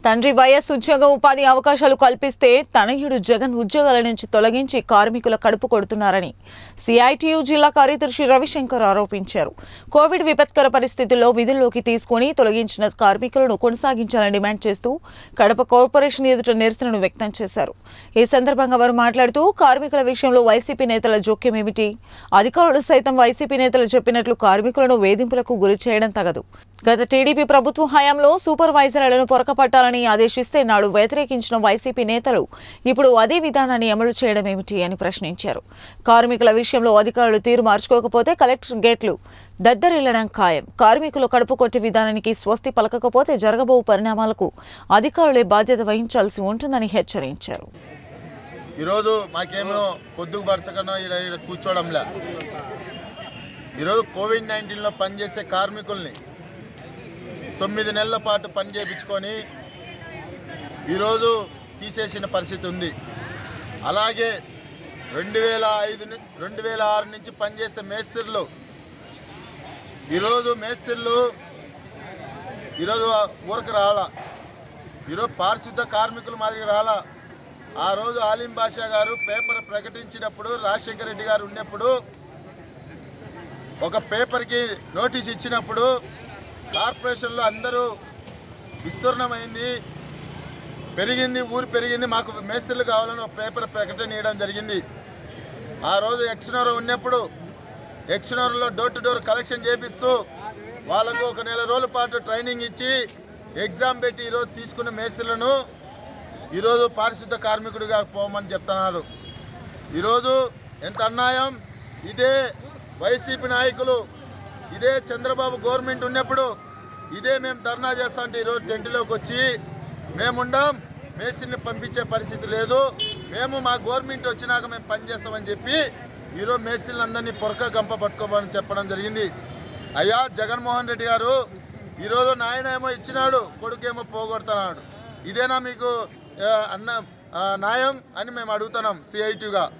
తండ్రి వైఎస్ ఉద్యోగ ఉపాధి అవకాశాలు కల్పిస్తే తనయుడు జగన్ ఉద్యోగాల నుంచి తొలగించి కార్మికుల కడుపు కొడుతున్నారని సిఐటియు జిల్లా కార్యదర్శి రవిశంకర్ ఆరోపించారు కోవిడ్ విపత్కర పరిస్థితుల్లో విధుల్లోకి తీసుకుని తొలగించిన కార్మికులను కొనసాగించాలని డిమాండ్ చేస్తూ కడప కార్పొరేషన్ ఎదుట నిరసనను వ్యక్తం చేశారు ఈ సందర్భంగా వారు మాట్లాడుతూ కార్మికుల విషయంలో వైసీపీ నేతల జోక్యం ఏమిటి అధికారులు సైతం వైసీపీ నేతలు చెప్పినట్లు కార్మికులను వేధింపులకు గురి చేయడం తగదు గత టీడీపీ ప్రభుత్వ హయాంలో సూపర్వైజర్లను పొరకపట్టాలని ఆదేశిస్తే నాడు వ్యతిరేకించిన వైసీపీ నేతలు ఇప్పుడు అదే విధానాన్ని అమలు చేయడం ఏమిటి అని ప్రశ్నించారు కార్మికుల విషయంలో అధికారులు తీరు మార్చుకోకపోతే కలెక్టర్ గేట్లు దద్దరిల్లడం ఖాయం కార్మికులు కడుపు కొట్టే విధానానికి స్వస్తి పలకకపోతే జరగబో పరిణామాలకు అధికారులే బాధ్యత వహించాల్సి ఉంటుందని హెచ్చరించారు ఈరోజు మాకేమో పొద్దుకు పరచకనో ఈడ ఈడ కూర్చోవడంలే ఈరోజు కోవిడ్ నైన్టీన్లో పనిచేసే కార్మికుల్ని తొమ్మిది నెలల పాటు పని చేయించుకొని ఈరోజు తీసేసిన పరిస్థితి ఉంది అలాగే రెండు వేల ఐదు ను- రెండు వేల ఆరు నుంచి పనిచేసే మేస్త్రులు ఈరోజు మేస్త్రులు ఈరోజు ఊరకు రాలా ఈరోజు పారిశుద్ధ కార్మికుల మాదిరి రాలా ఆ రోజు ఆలిం బాషా గారు పేపర్ ప్రకటించినప్పుడు రాజశేఖర రెడ్డి గారు ఉన్నప్పుడు ఒక పేపర్కి నోటీస్ ఇచ్చినప్పుడు కార్పొరేషన్లో అందరూ విస్తీర్ణమైంది పెరిగింది ఊరు పెరిగింది మాకు మేస్త్రులు కావాలని ఒక పేపర్ ప్రకటన ఇవ్వడం జరిగింది ఆ రోజు ఎక్స్నోర్ ఉన్నప్పుడు ఎక్స్నోర్లో డోర్ టు డోర్ కలెక్షన్ చేపిస్తూ వాళ్ళకు ఒక నెల రోజుల పాటు ట్రైనింగ్ ఇచ్చి ఎగ్జామ్ పెట్టి ఈరోజు తీసుకున్న మేస్త్రులను ఈరోజు పారిశుద్ధ కార్మికుడిగా పోమని చెప్తున్నారు ఈరోజు ఎంత అన్యాయం ఇదే వైసీపీ నాయకులు ఇదే చంద్రబాబు గవర్నమెంట్ ఉన్నప్పుడు ఇదే మేము ధర్నా చేస్తా అంటే ఈరోజు టెంట్లోకి వచ్చి మేముండం మేసిని పంపించే పరిస్థితి లేదు మేము మా గవర్నమెంట్ వచ్చినాక మేము పనిచేస్తామని చెప్పి ఈరోజు మేసిలందరినీ పొరక గంప పట్టుకోమని చెప్పడం జరిగింది అయ్యా జగన్మోహన్ రెడ్డి గారు ఈరోజు నాయన ఏమో ఇచ్చినాడు కొడుకేమో పోగొడుతున్నాడు ఇదేనా మీకు ఆ, అన్న ఆ, న్యాయం అని మేము అడుగుతున్నాం సిఐటిగా